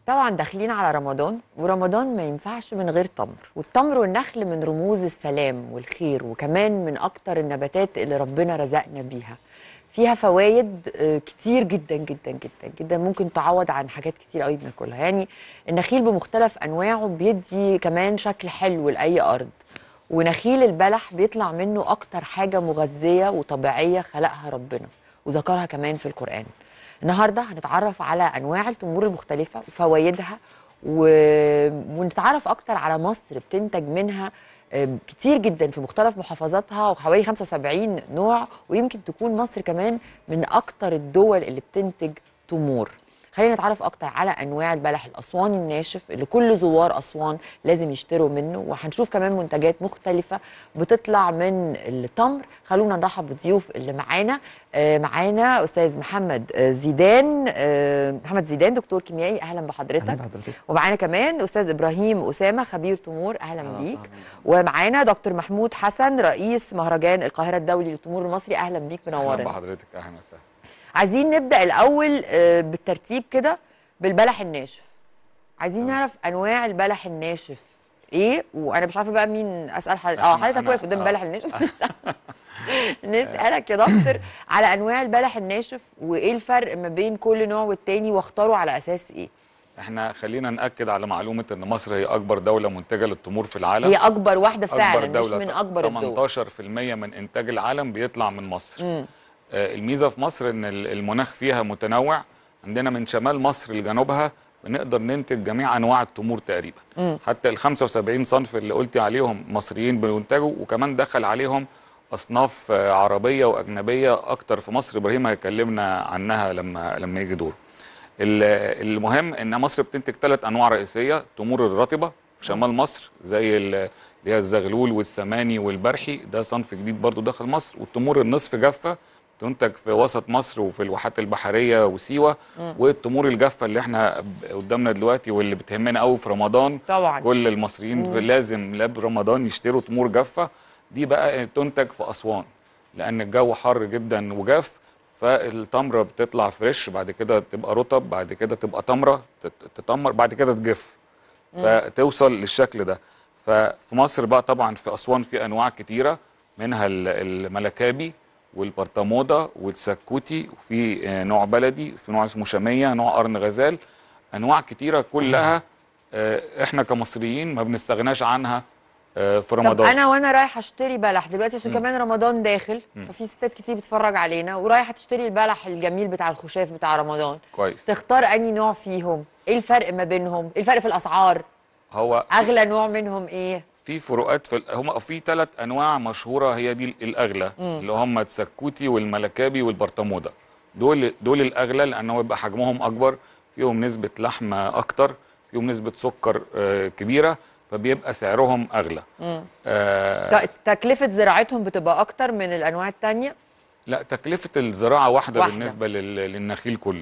طبعا داخلين على رمضان ورمضان ما ينفعش من غير تمر والتمر والنخل من رموز السلام والخير وكمان من اكتر النباتات اللي ربنا رزقنا بيها فيها فوائد آه، كتير جدا جدا جدا جدا ممكن تعوض عن حاجات كتير قوي بناكلها يعني النخيل بمختلف انواعه بيدي كمان شكل حلو لاي ارض ونخيل البلح بيطلع منه اكتر حاجه مغذيه وطبيعيه خلقها ربنا وذكرها كمان في القران النهارده هنتعرف على انواع التمور المختلفه وفوائدها و... ونتعرف اكتر على مصر بتنتج منها آم، كتير جدا في مختلف محافظاتها وحوالي 75 نوع ويمكن تكون مصر كمان من اكتر الدول اللي بتنتج تمور خلينا نتعرف اكتر على انواع البلح الاسواني الناشف اللي كل زوار اسوان لازم يشتروا منه وهنشوف كمان منتجات مختلفه بتطلع من التمر خلونا نرحب بالضيوف اللي معانا آه، معانا استاذ محمد آه، زيدان آه، محمد زيدان دكتور كيميائي اهلا بحضرتك أهلاً بحضرتك. ومعانا كمان استاذ ابراهيم اسامه خبير تمور اهلا بيك ومعانا دكتور محمود حسن رئيس مهرجان القاهره الدولي للتمور المصري اهلا بيك اهلا منورنا بحضرتك اهلا وسهلا عايزين نبدا الاول آه، بالترتيب كده بالبلح الناشف عايزين نعرف انواع البلح الناشف ايه وانا مش عارفه بقى مين اسال حضرتك اه إحنا- حضرتك أنا- واقف قدام آه. البلح الناشف نسالك يا دكتور على انواع البلح الناشف وايه الفرق ما بين كل نوع والتاني واختاروا على اساس ايه احنا خلينا ناكد على معلومه ان مصر هي اكبر دوله منتجه للتمور في العالم هي اكبر واحده فعلا اكبر دوله مش من اكبر الدول 18% من انتاج العالم بيطلع من مصر مم. آه، الميزه في مصر ان ال- المناخ فيها متنوع عندنا من شمال مصر لجنوبها بنقدر ننتج جميع انواع التمور تقريبا مم. حتى ال 75 صنف اللي قلتي عليهم مصريين بينتجوا وكمان دخل عليهم اصناف آه، عربيه واجنبيه اكتر في مصر ابراهيم هيكلمنا عنها لما لما يجي دوره ال- المهم ان مصر بتنتج ثلاث انواع رئيسيه التمور الرطبه في شمال مصر زي ال- اللي هي الزغلول والسماني والبرحي ده صنف جديد برضو داخل مصر والتمور النصف جافه تنتج في وسط مصر وفي الواحات البحريه وسيوه والتمور الجافه اللي احنا ب- قدامنا دلوقتي واللي بتهمنا قوي في رمضان طبعا كل المصريين في لازم لاب رمضان يشتروا تمور جافه دي بقى تنتج في اسوان لان الجو حر جدا وجاف فالتمره بتطلع فريش بعد كده تبقى رطب بعد كده تبقى تمره تت- تتمر بعد كده تجف فتوصل للشكل ده ففي مصر بقى طبعا في اسوان في انواع كتيره منها ال- الملكابي والبرطموده والسكوتي وفي آه، نوع بلدي وفي نوع اسمه شاميه نوع قرن غزال انواع كتيره كلها آه، احنا كمصريين ما بنستغناش عنها آه، في طب رمضان انا وانا رايحه اشتري بلح دلوقتي عشان كمان رمضان داخل ففي ستات كتير بتتفرج علينا ورايحه تشتري البلح الجميل بتاع الخشاف بتاع رمضان كويس تختار انهي نوع فيهم ايه الفرق ما بينهم ايه الفرق في الاسعار هو اغلى نوع منهم ايه في فروقات في ال- هم في ثلاث انواع مشهوره هي دي الاغلى اللي هم السكوتي والملكابي والبرطموده دول دول الاغلى لان هو بيبقى حجمهم اكبر فيهم نسبه لحم اكتر فيهم نسبه سكر آه، كبيره فبيبقى سعرهم اغلى آه ت- تكلفه زراعتهم بتبقى اكتر من الانواع التانية لا تكلفه الزراعه واحده, واحدة. بالنسبه لل- للنخيل كله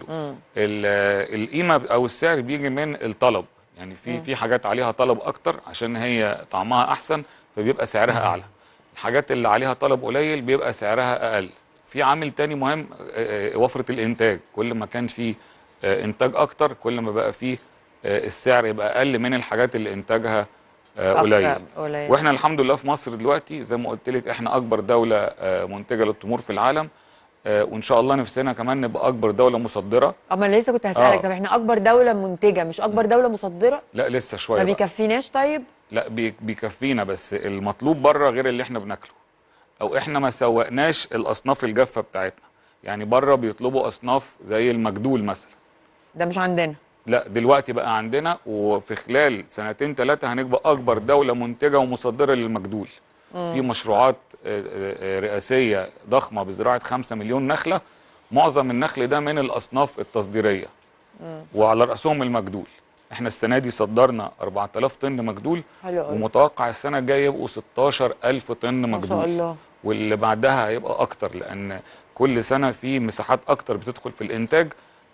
ال- القيمه او السعر بيجي من الطلب يعني في في حاجات عليها طلب اكتر عشان هي طعمها احسن فبيبقى سعرها اعلى الحاجات اللي عليها طلب قليل بيبقى سعرها اقل في عامل تاني مهم آه، آه، وفره الانتاج كل ما كان في آه، انتاج اكتر كل ما بقى فيه آه، السعر يبقى اقل من الحاجات اللي انتاجها آه، أكتر، قليل قليل. واحنا الحمد لله في مصر دلوقتي زي ما قلت لك احنا اكبر دوله آه، منتجه للتمور في العالم آه، وان شاء الله نفسنا كمان نبقى اكبر دوله مصدره اما انا لسه كنت هسالك آه. طب احنا اكبر دوله منتجه مش اكبر دوله مصدره لا لسه شويه ما بقى. بيكفيناش طيب لا بي- بيكفينا بس المطلوب بره غير اللي احنا بناكله او احنا ما سوقناش الاصناف الجافه بتاعتنا يعني بره بيطلبوا اصناف زي المجدول مثلا ده مش عندنا لا دلوقتي بقى عندنا وفي خلال سنتين ثلاثه هنبقى اكبر دوله منتجه ومصدره للمجدول في مشروعات آه، آه، آه، رئاسيه ضخمه بزراعه 5 مليون نخله معظم النخل ده من الاصناف التصديريه وعلى راسهم المجدول احنا السنه دي صدرنا 4000 طن مجدول حلو قوي ومتوقع السنه الجايه يبقوا 16000 طن ما مجدول شاء الله واللي بعدها هيبقى اكتر لان كل سنه في مساحات اكتر بتدخل في الانتاج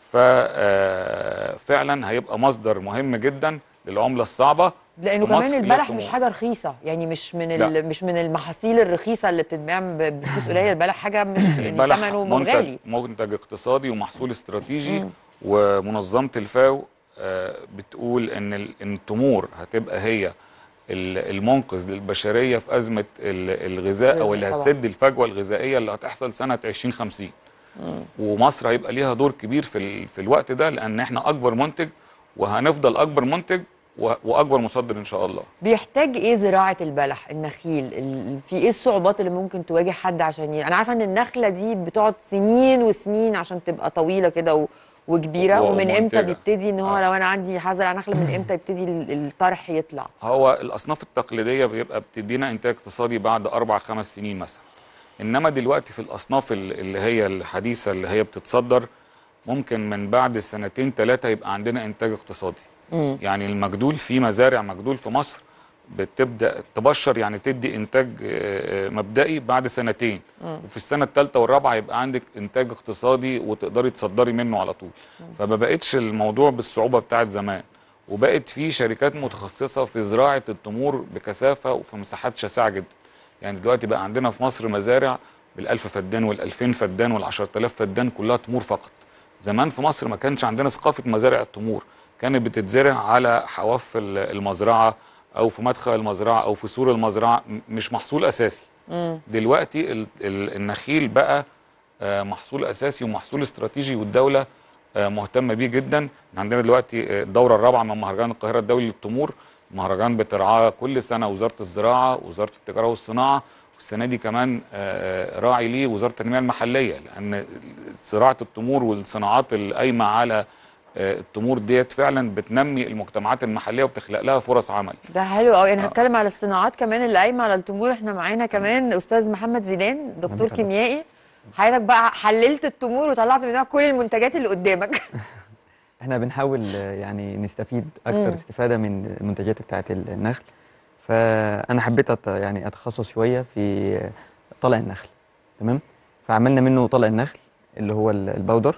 ففعلا هيبقى مصدر مهم جدا للعمله الصعبه لانه في مصر كمان اللي هي البلح مش التمور. حاجه رخيصه يعني مش من لا. ال... مش من المحاصيل الرخيصه اللي بتتباع ب- بفلوس قليله البلح حاجه مش يعني البلح ثمنه منتج غالي منتج اقتصادي ومحصول استراتيجي ومنظمه الفاو آه، بتقول ان ال- إن التمور هتبقى هي ال- المنقذ للبشريه في ازمه ال- الغذاء او اللي طبعاً. هتسد الفجوه الغذائيه اللي هتحصل سنه 2050 ومصر هيبقى ليها دور كبير في ال- في الوقت ده لان احنا اكبر منتج وهنفضل اكبر منتج و- واكبر مصدر ان شاء الله بيحتاج ايه زراعه البلح النخيل ال- في ايه الصعوبات اللي ممكن تواجه حد عشان ي... انا عارفه ان النخله دي بتقعد سنين وسنين عشان تبقى طويله كده و... وكبيره و- ومن امتى ومنتجة. بيبتدي ان هو آه. لو انا عندي هزرع نخله من امتى يبتدي ال- الطرح يطلع هو الاصناف التقليديه بيبقى بتدينا انتاج اقتصادي بعد اربع خمس سنين مثلا انما دلوقتي في الاصناف ال- اللي هي الحديثه اللي هي بتتصدر ممكن من بعد سنتين ثلاثه يبقى عندنا انتاج اقتصادي مم. يعني المجدول في مزارع مجدول في مصر بتبدا تبشر يعني تدي انتاج آه، آه، مبدئي بعد سنتين وفي السنه الثالثه والرابعه يبقى عندك انتاج اقتصادي وتقدري تصدري منه على طول فما بقتش الموضوع بالصعوبه بتاعت زمان وبقت في شركات متخصصه في زراعه التمور بكثافه وفي مساحات شاسعه جدا يعني دلوقتي بقى عندنا في مصر مزارع بالألف فدان والألفين فدان والعشرة آلاف فدان كلها تمور فقط زمان في مصر ما كانش عندنا ثقافة مزارع التمور كانت بتتزرع على حواف ال- المزرعة أو في مدخل المزرعة أو في سور المزرعة م- مش محصول أساسي مم. دلوقتي ال- ال- النخيل بقى آه، محصول أساسي ومحصول استراتيجي والدولة آه، مهتمة بيه جدا عندنا دلوقتي آه، الدورة الرابعة من مهرجان القاهرة الدولي للتمور مهرجان بترعاه كل سنة وزارة الزراعة وزارة التجارة والصناعة والسنة دي كمان آه، راعي ليه وزارة التنمية المحلية لأن زراعة التمور والصناعات القايمة على آه، التمور ديت فعلا بتنمي المجتمعات المحلية وبتخلق لها فرص عمل ده حلو قوي انا آه. هتكلم على الصناعات كمان اللي قايمه على التمور احنا معانا كمان استاذ محمد زيدان دكتور حضرتك. كيميائي حضرتك بقى حللت التمور وطلعت منها كل المنتجات اللي قدامك احنا بنحاول آه، يعني نستفيد مم. اكتر استفاده من المنتجات بتاعه النخل فانا حبيت أت يعني اتخصص شويه في آه، طلع النخل تمام فعملنا منه طلع النخل اللي هو ال- البودر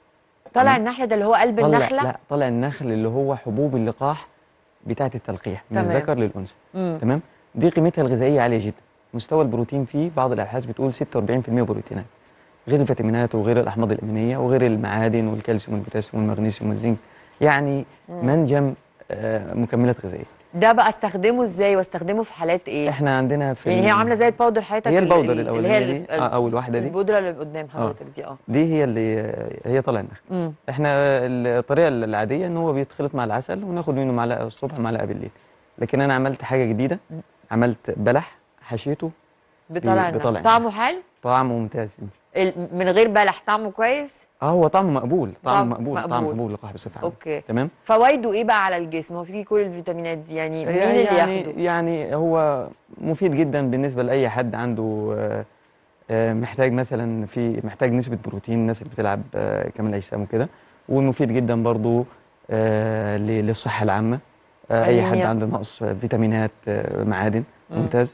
طلع تمام. النحله ده اللي هو قلب طلع النخله لا طلع النخل اللي هو حبوب اللقاح بتاعه التلقيح من تمام. الذكر للانثى مم. تمام دي قيمتها الغذائيه عاليه جدا مستوى البروتين فيه بعض الابحاث بتقول 46% بروتينات غير الفيتامينات وغير الاحماض الامينيه وغير المعادن والكالسيوم والبوتاسيوم والمغنيسيوم والزنك يعني منجم آه، مكملات غذائيه ده بقى استخدمه ازاي واستخدمه في حالات ايه احنا عندنا في يعني هي ال- عامله زي الباودر حضرتك هي ال- البودر ال- الاولانيه اللي هي دي ال- آه، او الواحده دي البودره اللي قدام حضرتك دي اه دي هي اللي هي طالع النخل مم. احنا الطريقه العاديه ان هو بيتخلط مع العسل وناخد منه معلقه الصبح ومعلقه بالليل لكن انا عملت حاجه جديده عملت بلح حشيته بطلع بطلع النخل طعمه حلو طعمه ممتاز ال- من غير بلح طعمه كويس اه هو طعمه مقبول طعم طعمه مقبول طعم مقبول. حبوب اللقاح بصفه عامه اوكي تمام فوائده ايه بقى على الجسم هو فيه كل الفيتامينات دي يعني مين اللي يعني ياخده يعني هو مفيد جدا بالنسبه لاي حد عنده آه، آه، محتاج مثلا في محتاج نسبه بروتين الناس اللي بتلعب آه، كمال اجسام وكده ومفيد جدا برضو آه، ل- للصحه العامه آه، اي حد أنيميا. عنده نقص فيتامينات آه، معادن مم. ممتاز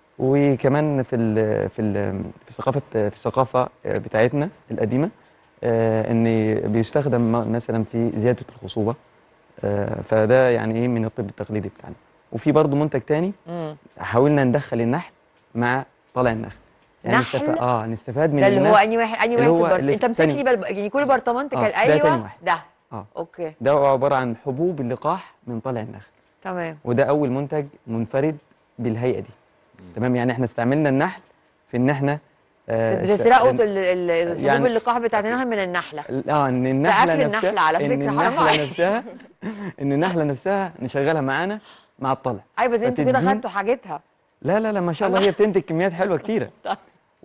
وكمان في ال في ال في ثقافه في الثقافه آه، بتاعتنا القديمه آه، ان بيستخدم م- مثلا في زياده الخصوبه آه، فده يعني ايه من الطب التقليدي بتاعنا وفي برضه منتج تاني مم. حاولنا ندخل النحل مع طلع النخل نحل؟ نستف... اه نستفاد من ده اللي هو النحل. انهي واحد انهي اللي واحد في هو البرط... اللي انت في مسك تاني. لي بر... يعني كل برطمان آه، كان ده ايوه تاني واحد. ده اه اوكي ده عباره عن حبوب اللقاح من طلع النخل تمام وده اول منتج منفرد بالهيئه دي تمام يعني احنا استعملنا النحل في ان احنا آه، بتسرقوا است- ال- ال- الحبوب يعني- اللقاح بتاعت النحل من النحله اه ان النحله أكل نفسها النحلة على ان فكرة، حرام النحله عليك. نفسها ان النحله نفسها نشغلها معانا مع الطلع ايوه بس انتوا كده فتدين- خدتوا حاجتها لا لا لا ما شاء الله هي بتنتج كميات حلوه كتيره طيب.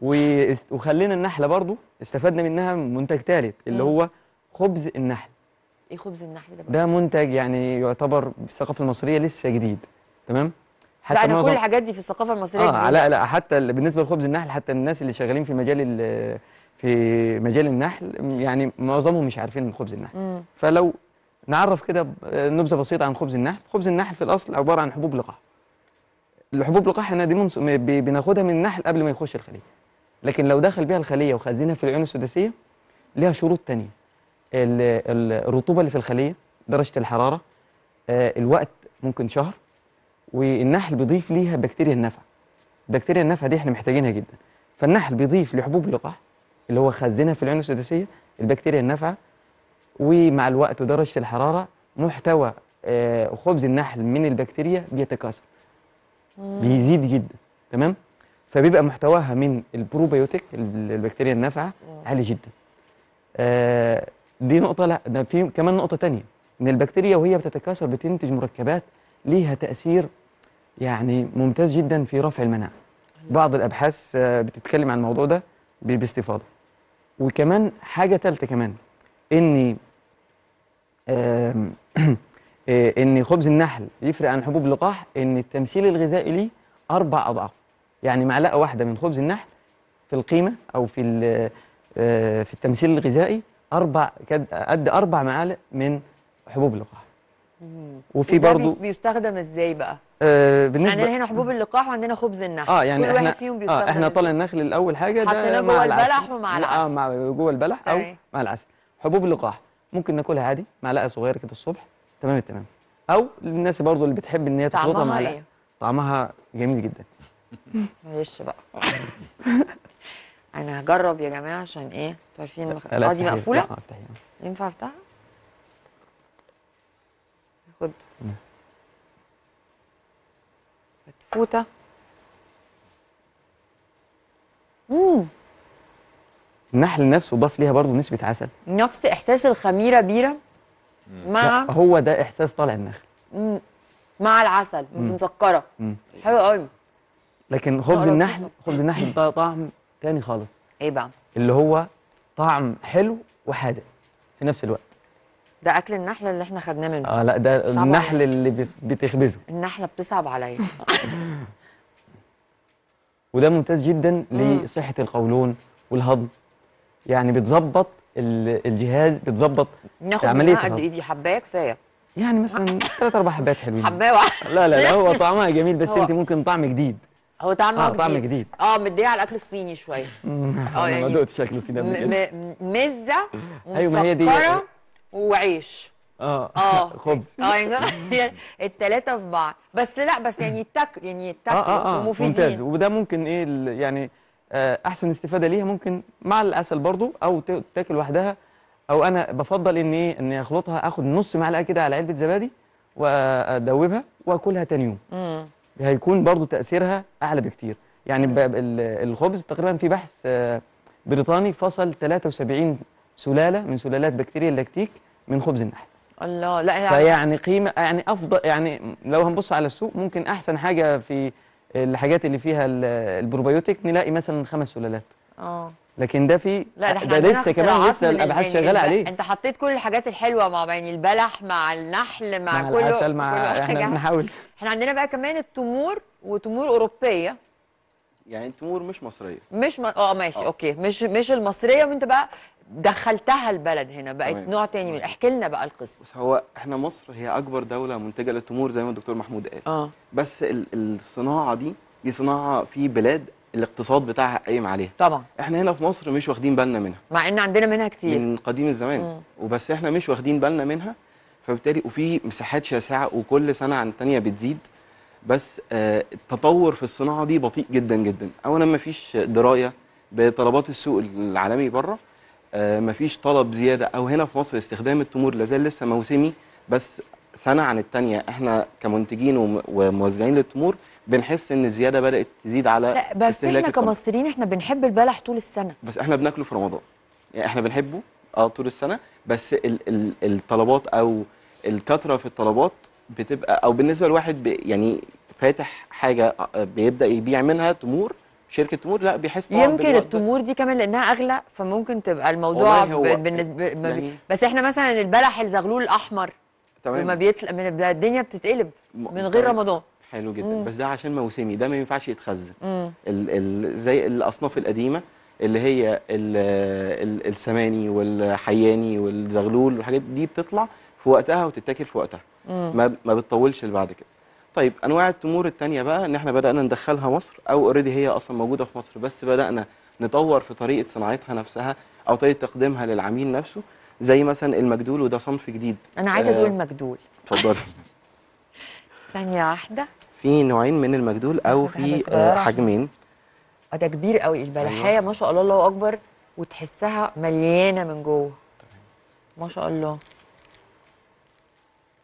و- وخلينا النحله برضو استفدنا منها منتج ثالث اللي مم. هو خبز النحل ايه خبز النحل ده بقى؟ ده منتج يعني يعتبر في الثقافه المصريه لسه جديد تمام لا انا كل الحاجات دي في الثقافه المصريه اه جديدة. لا لا حتى ال- بالنسبه لخبز النحل حتى الناس اللي شغالين في مجال ال- في مجال النحل يعني معظمهم مش عارفين خبز النحل مم. فلو نعرف كده ب- نبذه بسيطه عن خبز النحل خبز النحل في الاصل عباره عن حبوب لقاح الحبوب لقاح احنا دي منص- م- ب- بناخدها من النحل قبل ما يخش الخليه لكن لو دخل بيها الخليه وخزنها في العيون السداسيه ليها شروط تانية ال- ال- الرطوبه اللي في الخليه درجه الحراره آه، الوقت ممكن شهر والنحل بيضيف ليها بكتيريا النفع بكتيريا النفع دي احنا محتاجينها جدا فالنحل بيضيف لحبوب اللقاح اللي هو خزنها في العيون السداسيه البكتيريا النافعه ومع الوقت ودرجه الحراره محتوى آه، خبز النحل من البكتيريا بيتكاثر بيزيد جدا تمام فبيبقى محتواها من البروبيوتيك ال- البكتيريا النافعه عالي جدا آه، دي نقطه لا ده في كمان نقطه تانية ان البكتيريا وهي بتتكاثر بتنتج مركبات ليها تاثير يعني ممتاز جدا في رفع المناعه بعض الابحاث آه، بتتكلم عن الموضوع ده ب- باستفاضه وكمان حاجه ثالثه كمان ان آم، آه، ان خبز النحل يفرق عن حبوب اللقاح ان التمثيل الغذائي ليه اربع اضعاف يعني معلقه واحده من خبز النحل في القيمه او في ال- آه، في التمثيل الغذائي اربع كد- قد اربع معالق من حبوب اللقاح وفي وده برضو بي- بيستخدم ازاي بقى؟ آه بالنسبه عندنا هنا حبوب اللقاح وعندنا خبز النحل اه يعني كل احنا واحد فيهم بيستخدم اه احنا إزاي؟ طالع النخل الاول حاجه ده حطيناه مع جوه العسل. البلح ومع اه العسل. مع جوه البلح او أي. مع العسل حبوب اللقاح ممكن ناكلها عادي معلقه صغيره كده الصبح تمام التمام او الناس برضو اللي بتحب ان هي تخلطها طعمها مع إيه؟ طعمها جميل جدا معلش بقى انا هجرب يا جماعه عشان ايه انتوا عارفين المخ... لا، اه دي افتحي. مقفوله لا، افتحي ينفع افتحها خد فتفوته امم النحل نفسه ضاف ليها برضو نسبه عسل نفس احساس الخميره بيره مع لا، هو ده احساس طالع النخل مم. مع العسل بس مسكره مم. حلو قوي لكن خبز لا، النحل لطيفة. خبز النحل ده طعم تاني خالص ايه بقى اللي هو طعم حلو وحادق في نفس الوقت ده اكل النحل اللي احنا خدناه منه اه لا ده صعب النحل عليا. اللي بت- بتخبزه النحله بتصعب عليا وده ممتاز جدا مم. لصحه القولون والهضم يعني بتظبط ال- الجهاز بتظبط ناخد عملية منها قد الهضم. ايه دي حبايه كفايه يعني مثلا ثلاث اربع حبات حلوين حبايه واحده لا لا لا هو طعمها جميل بس هو- انت ممكن طعم جديد هو طعمها اه جديد طعم جديد اه مديه على الاكل الصيني شويه انا ما يعني دقتش شكل سيدي قبل م- كده م- مزه أيوة، ما هي دي- ومسكرة وعيش اه اه خبز اه يعني الثلاثه في بعض بس لا بس يعني يتاكل يعني يتاكلوا اه اه اه ومفيدين ممتاز وده ممكن ايه ال- يعني آه احسن استفاده ليها ممكن مع العسل برضو او ت- تاكل لوحدها او انا بفضل ان ايه اني اخلطها اخد نص معلقه كده على علبه زبادي وادوبها واكلها تاني يوم مم. هيكون برضو تاثيرها اعلى بكتير يعني ب- ال- الخبز تقريبا في بحث آه، بريطاني فصل 73 سلاله من سلالات بكتيريا اللاكتيك من خبز النحل الله لا لا فيعني قيمه يعني افضل يعني لو هنبص على السوق ممكن احسن حاجه في الحاجات اللي فيها ال- البروبيوتيك نلاقي مثلا خمس سلالات اه لكن ده في لا ده احنا ده عندنا لسه كمان اختراعات لسه من الابحاث يعني شغاله الب- عليه انت حطيت كل الحاجات الحلوه مع يعني البلح مع النحل مع, مع كله العسل مع كل احنا حاجة. بنحاول احنا عندنا بقى كمان التمور وتمور اوروبيه يعني التمور مش مصريه مش م... اه ماشي آه. اوكي مش مش المصريه وانت بقى دخلتها البلد هنا بقت تمام. نوع تاني من احكي لنا بقى القصه بس هو احنا مصر هي اكبر دوله منتجه للتمور زي ما الدكتور محمود قال اه بس ال- الصناعه دي دي صناعه في بلاد الاقتصاد بتاعها قايم عليها طبعا احنا هنا في مصر مش واخدين بالنا منها مع ان عندنا منها كتير من قديم الزمان مم. وبس احنا مش واخدين بالنا منها فبالتالي وفي مساحات شاسعه وكل سنه عن الثانيه بتزيد بس آه التطور في الصناعه دي بطيء جدا جدا اولا ما فيش درايه بطلبات السوق العالمي بره آه ما فيش طلب زياده او هنا في مصر استخدام التمور لازال لسه موسمي بس سنه عن الثانيه احنا كمنتجين وم- وموزعين للتمور بنحس ان الزياده بدات تزيد على لا بس استهلاك احنا التمر. كمصريين احنا بنحب البلح طول السنه بس احنا بناكله في رمضان يعني احنا بنحبه اه طول السنه بس ال ال الطلبات او الكثره في الطلبات بتبقى او بالنسبه لواحد بي يعني فاتح حاجه آه، بيبدا يبيع منها تمور شركه تمور لا بيحس طبعا يمكن بالوقت ده. التمور دي كمان لانها اغلى فممكن تبقى الموضوع والله هو ب- بالنسبه ما بي- يعني- بس احنا مثلا البلح الزغلول الاحمر لما تمام بيطلع من البلاد الدنيا بتتقلب م- من غير تمام. رمضان حلو جدا مم. بس ده عشان موسمي ده ما ينفعش يتخزن امم ال ال زي الاصناف القديمه اللي هي ال ال السماني والحياني والزغلول والحاجات دي بتطلع في وقتها وتتاكل في وقتها ما ما بتطولش اللي بعد كده طيب انواع التمور التانية بقى ان احنا بدانا ندخلها مصر او اوريدي هي اصلا موجوده في مصر بس بدانا نطور في طريقه صناعتها نفسها او طريقه تقديمها للعميل نفسه زي مثلا المجدول وده صنف جديد انا عايزه آه. ادوق المجدول اتفضل ثانيه واحده في نوعين من المجدول او ناخد حاجة في صغيرة آه، عشان- حجمين اه ده كبير قوي البلحايه ما شاء الله الله اكبر وتحسها مليانه من جوه ما شاء الله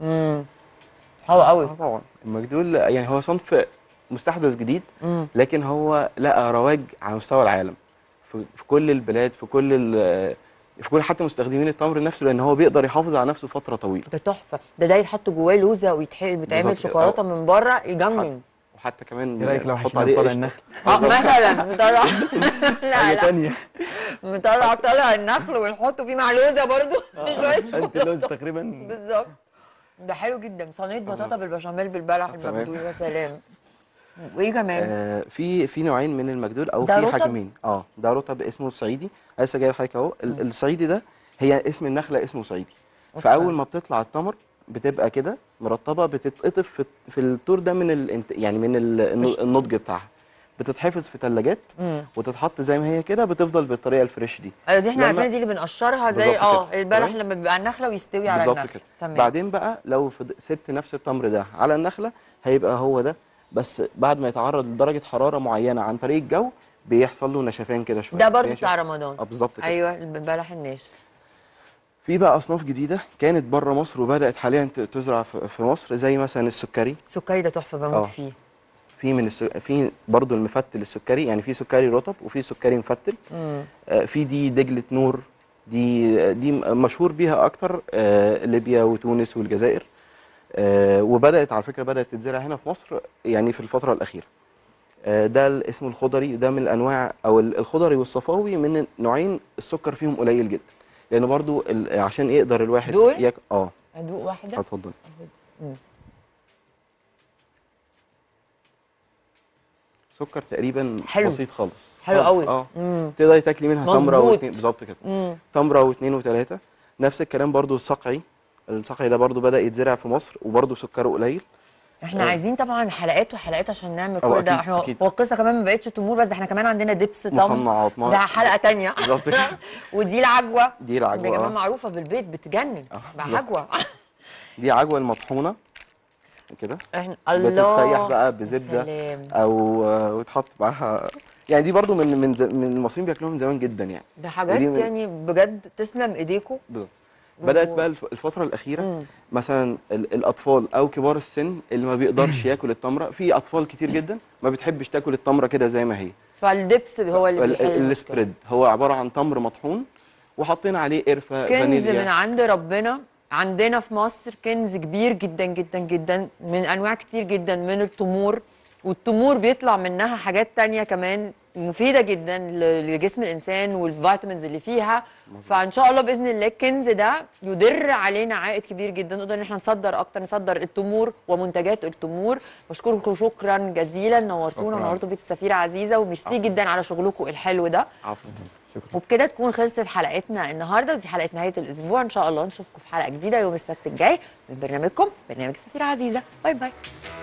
امم حلو قوي آه طبعا المجدول يعني هو صنف مستحدث جديد مم. لكن هو لقى رواج على مستوى العالم في, في كل البلاد في كل ال- في كل حتى مستخدمين التمر نفسه لان هو بيقدر يحافظ على نفسه فتره طويله ده تحفه ده ده يتحط جواه لوزه ويتعمل بالظبط. شوكولاته من بره يجنن وحتى كمان ايه رايك لو نحط حشينا عليه طالع قشطة. النخل اه مثلا مطلع لا حاجه لا تانية مطلع طالع النخل ونحطه فيه مع لوزه برضو شويه انت اللوز شوكولاته تقريبا بالظبط ده حلو جدا صينيه بطاطا بالبشاميل بالبلح تمام. المبدول يا سلام وايه كمان آه في في نوعين من المجدول او ده في رطب؟ حجمين اه ده رطب اسمه الصعيدي لسه جاي لحضرتك اهو ال- الصعيدي ده هي اسم النخله اسمه صعيدي أوكي. فاول ما بتطلع التمر بتبقى كده مرطبه بتتقطف في, في الطور ده من ال يعني من ال النضج بتاعها بتتحفظ في ثلاجات مم. وتتحط زي ما هي كده بتفضل بالطريقه الفريش دي ايوه دي احنا لما- عارفين دي اللي بنقشرها زي بالظبط اه كده. البلح تمام. لما بيبقى على النخله ويستوي على بالظبط النخله كده تمام بعدين بقى لو فض- سبت نفس التمر ده على النخله هيبقى هو ده بس بعد ما يتعرض لدرجه حراره معينه عن طريق الجو بيحصل له نشفان كده شويه ده برضو بينشف. بتاع رمضان اه بالظبط كده ايوه البلح الناشف في بقى اصناف جديده كانت بره مصر وبدات حاليا ت- تزرع في في مصر زي مثلا السكري السكري ده تحفه بموت آه. فيه في من الس... في برضه المفتل السكري يعني في سكري رطب وفي سكري مفتل مم. آه، في دي دجله نور دي دي مشهور بيها اكتر آه، ليبيا وتونس والجزائر آه، وبدات على فكره بدات تتزرع هنا في مصر يعني في الفتره الاخيره آه، ده ال- اسمه الخضري ده من الانواع او ال- الخضري والصفاوي من نوعين السكر فيهم قليل جدا لان برضو ال- عشان يقدر الواحد دول؟ ياك... اه ادوق واحده اتفضل مم. سكر تقريبا حلو. بسيط خالص حلو خالص، قوي اه مم. تقدري تاكلي منها تمره مظبوط. واثنين بالظبط كده مم. تمره واثنين وثلاثه نفس الكلام برضو الصقعي الصقعي ده برضو بدا يتزرع في مصر وبرضو سكره قليل احنا آه. عايزين طبعا حلقات وحلقات عشان نعمل أو كل ده أكيد- احنا أكيد. هو القصه كمان ما بقتش تمور بس ده احنا كمان عندنا دبس طم مصنعات ما- ده حلقه تانية بالظبط كده ودي العجوه دي العجوه يا جماعه آه. معروفه بالبيت بتجنن آه، بعجوه دي عجوه المطحونه كده احنا الله بتتسيح بقى يا بزبده سلام او آه، وتحط معاها يعني دي برضو من من ز- من المصريين بياكلوها من زمان جدا يعني ده حاجات ودي من- يعني بجد تسلم ايديكم بالظبط. بدات بقى الف- الفتره الاخيره مم. مثلا ال- الاطفال او كبار السن اللي ما بيقدرش ياكل التمره في اطفال كتير جدا ما بتحبش تاكل التمره كده زي ما هي فالدبس هو اللي ال- بيحل ال- المشكلة. السبريد هو عباره عن تمر مطحون وحاطين عليه قرفه كنز فانيليا من عند ربنا عندنا في مصر كنز كبير جدا جدا جدا من انواع كتير جدا من التمور والتمور بيطلع منها حاجات تانية كمان مفيدة جدا ل- لجسم الإنسان والفيتامينز اللي فيها فإن شاء الله بإذن الله الكنز ده يدر علينا عائد كبير جدا نقدر إن احنا نصدر أكتر نصدر التمور ومنتجات التمور بشكركم شكرا جزيلا نورتونا شكراً. ونورتوا بيت السفيرة عزيزة وميرسي جدا على شغلكم الحلو ده عفوا شكرا وبكده تكون خلصت حلقتنا النهارده ودي حلقه نهايه الاسبوع ان شاء الله نشوفكم في حلقه جديده يوم السبت الجاي من برنامجكم برنامج سفيرة عزيزه باي باي